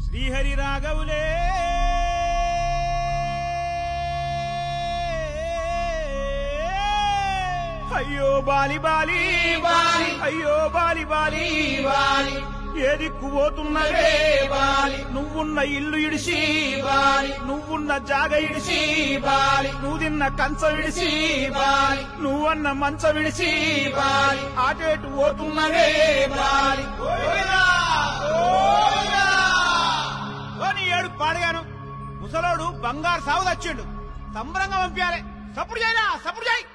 శ్రీహరి రాఘవులే అయ్యో బాలి బాలి బాలి అయ్యో బాలి బాలి బాలి ఏ దిక్కు పోతున్నవే బాలి నువ్వున్న ఇల్లు ఇడిసి బాలి నువ్వున్న జాగ ఇడిసి బాలి నువ్వు తిన్న కంచ విడిసి బాలి నువ్వన్న మంచ విడిసి బాలి ఆటేటు పోతున్నవే బాలి ఏడు పాడగాను ముసలోడు బంగారు సాగు తెచ్చిండు సంబరంగా పంపించాలి సప్పుడు చేయరా సప్పుడు చేయి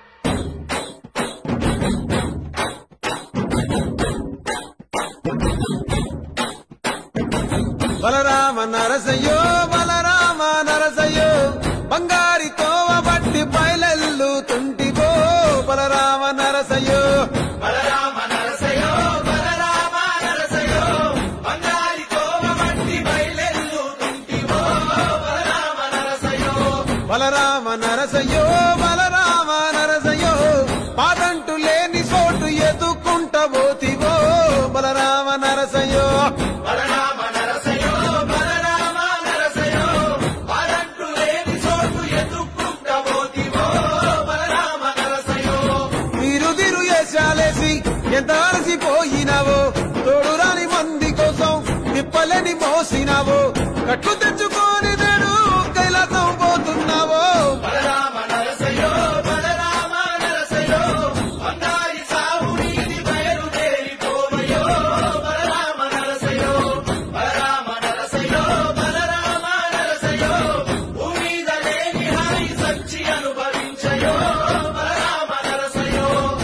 బలరామ నరసయ్యో బలరామ నరసయ్యో బంగారి కోవ బట్టి బయలెల్లు తుంటివో బలరామ నరసయ్యో బలరామ నరసయ్యో బలరామ నరసయ్యో బంగారి కోవ బట్టి బయలెల్లు తుంటివో బలరామ నరసయ్యో బలరామ నరసయ్యో బలరామ నరసయ్యో పాదంటు లేని చోటు ఎదుకుంట పోతివో బలరామ నరసయ్యో బలరామ నరసయ్యో బలరామ నరసయ్యో పాదంటు లేని చోటు ఎదుకుంట పోతివో బలరామ నరసయ్యో మీరు తిరు వేసాలేసి ఎంత అలసిపోయినావో తోడు రాని మంది కోసం తిప్పలేని మోసినావో కట్లు తెచ్చుకొని నేడు కైలాసం పోతున్నావో బలరామ నరసయ్యో బలరామ నరసయ్యో బంగారి సాగు నీది బయలుదేరిపోవయో బలరామ నరసయ్యో బలరామ నరసయ్యో బలరామ నరసయ్యో భూమిద లేని హాయి సచ్చి అనుభవించయో బలరామ నరసయ్యో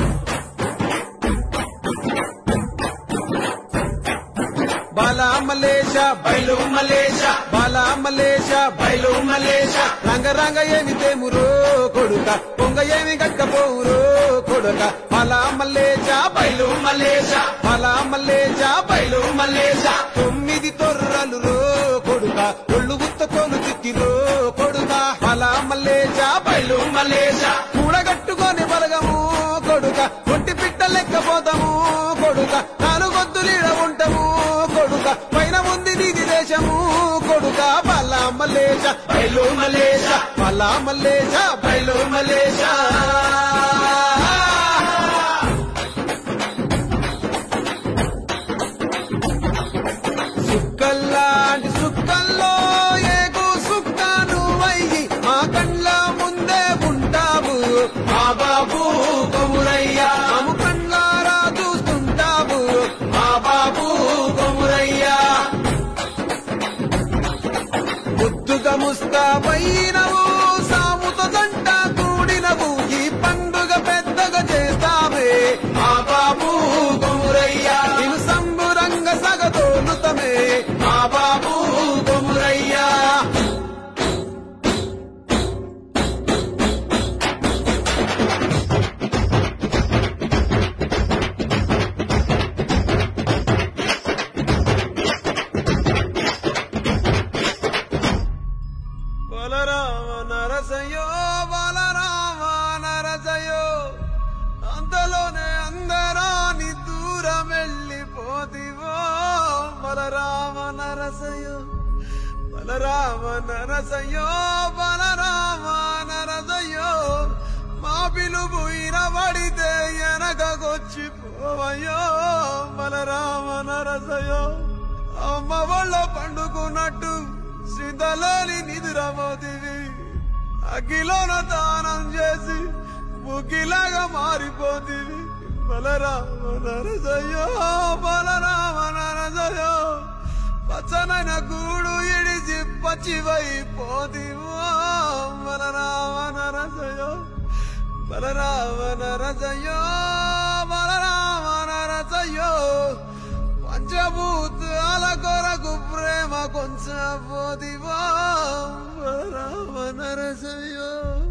బాలా మలేష బయలు మలేష బాలా మలేష బయలు మలేష రంగ రంగ ఏమి తేమురో కొడుక పొంగ ఏమి గట్టపోవురో కొడుక బాలా మలేష బయలు మలేష బాలా మలేష బయలు మలేష తొమ్మిది తొర్రలు రో కొడుక ఒళ్ళు గుత్త తోలు తిట్టిరో కొడుక బాలా మలేష బయలు మలేష కూడగట్టుకొని బలగము కొడుక ఒంటి పిట్ట లెక్కపోతాము కొడుక నాలుగొద్దులీడ ఉంటాము కొడుక పైన ఉంది నీది దేశము కొడుక బల్లా మల్లేశ బయలు మలేష బల్లా మల్లేశ బయలు మలేష సుక్కల్లాంటి సుక్కల్లో ఏగు సుక్క నువ్వయ్యి మా కండ్ల ముందే ఉంటావు మా బాబు కొమురయ్యా మాము కళ్ళారా చూస్తుంటావు మా బాబు కొమురయ్యా ముద్దుగా ముస్తాబైనవు సాముతో జంట కూడినవు ఈ పండుగ పెద్దగా చేస్తావే మా బాబు కొమురయ్యా నేను సంబురంగ సగదోలుతమే మా బాబు కొమురయ్యా బలరామ నరసయ్యో బలరామ నరసయ్యో అంతలోనే అందరాని దూరం వెళ్ళిపోతివో బలరామ నరసయ్యో బలరామ నరసయ్యో బలరామ నరసయ్యో మా పిలుపు ఇనబడితే వెనకకొచ్చిపోవయ్యో బలరామ నరసయ్యో అమ్మ వాళ్ళ పండుకున్నట్టు శ్రీతలోని నిదురమోతివి అగ్గిలోన దానం చేసి ముగ్గిలాగా మారిపోతివి బలరామ నరసయ్యో బలరామ నరసయ్యో పచ్చనైన గూడు ఇడిచి పచ్చివైపోతివో బలరామ నరసయ్యో బలరామ నరసయ్యో బలరామ నరసయ్యో పంచభూతాల కొరకు ప్రేమ కొంచెం పోదివో బలరామ నరసయ్యో